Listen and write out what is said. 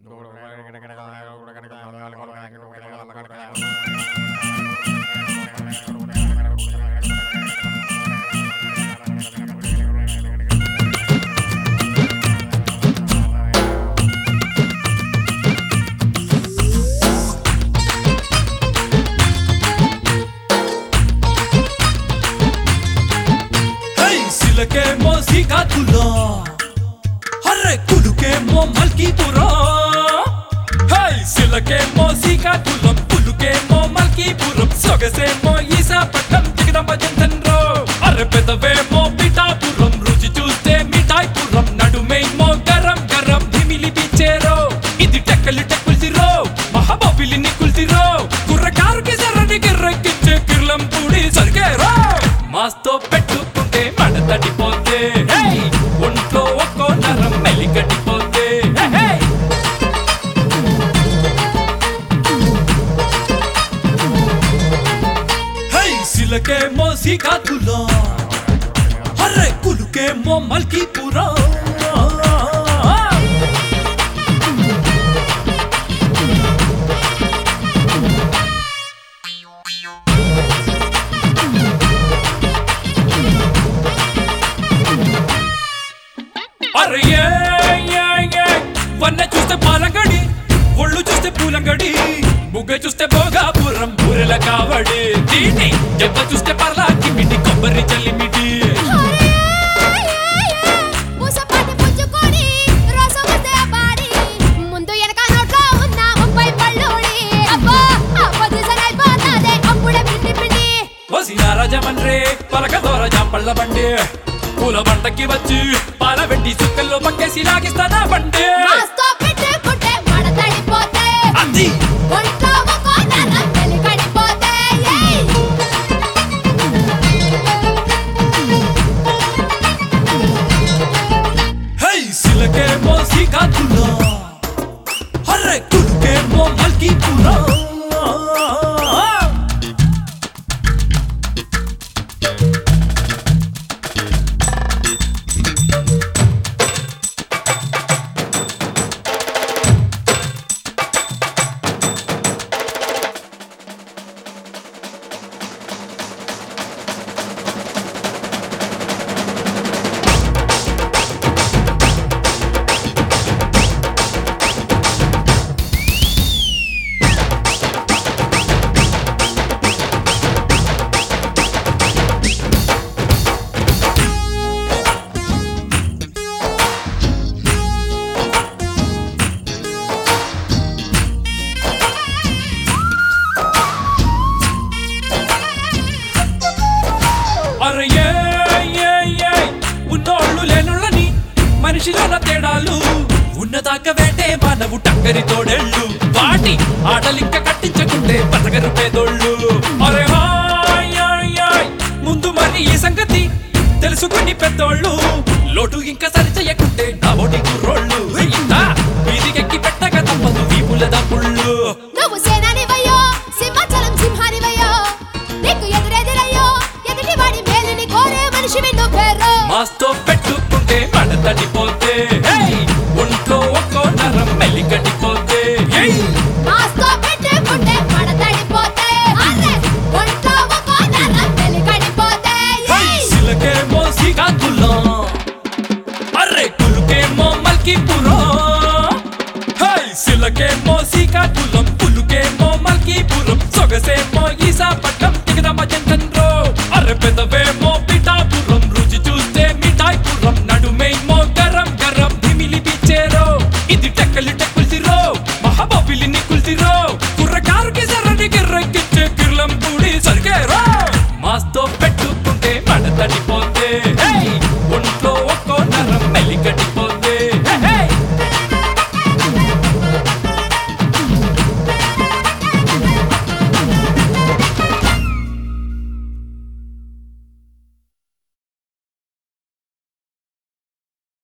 High సిలకేమో శ్రీకాకుళం హర్రే కులుకేమో మల్కీపురం హై సిలకేమో శ్రీకాకుళం కులుకేమో మల్కీపురం సొగసేమో ఈశాపట్నం దిగదమ్మ జంతన్రో అర్రె పెదవేమో పిఠాపురం రుచి చూస్తే మిఠాయిపురం నడుమేమో గరం గరం ధిమిలి బిచ్చేరో ఇది టెక్కలి టెక్కుల్సిరో మహాబాబిలిని కుల్సిరో కుర్రకారుకి సర్రని గిర్రెక్కిచ్చే కిర్లం పూడి సరిగేరో మాస్తో పెట్టుకుంటే మడ తడిపోతే హే! ఒంట్లో ఒక్కో నరం మెలికటిపోతే హే, హే! హై సిలకేమో శ్రీకాకుళం హర్రే కులుకేమో మల్కీపురం అరే ఏ, ఏ, ఏ, వన్న చూస్తే పాలంగడి ఒళ్ళు చూస్తే పూలంగడి బుగ్గ చూస్తే భోగాపురం బూరెల కావడి దీని దెబ్బ చూస్తే పర్లాకి మిటి కొబ్బరి చల్లిమిటి పూసపాటి పుచ్చుకొని రసం వస్తే పాడి ముందు వెనక నోట్లో ఉన్న ముప్పై పళ్ళుడి అబ్బో ఆ పొజిషన్ అయిపోతాదే అప్పుడే పిండి పిండి వసిన రాజమండ్రి పలక దోర జాంపళ్ళ బండి పూల బండకి వచ్చి పాల వెండి చుక్కల్లో పక్కేసి లాగిస్తానా బండి మాస్తో పెట్టుకుంటే మడ తడిపోతే అది ఒంట్లో ఒక్కో నరం వెలికడిపోతే ఏయ్! హై సిలకేమో శ్రీకాకుళం హర్రే కులుకేమో మల్కీపురం అరే ఏ, ఏ, ఏ, ఉన్నోళ్ళు లేనుళ్ళని మనిషిలోన తేడాలు ఉన్నదాకా వేటే మానవు టక్కరి తోడేళ్ళు వాటి ఆటలింక కట్టించకుంటే బతకరు పేదోళ్ళు అరే హాయ్, హాయ్, హాయ్, ముందు మరి ఈ సంగతి తెలుసుకుని పెద్దోళ్ళు లోటు ఇంకా సరి చెయ్యకుంటే నా ఓడి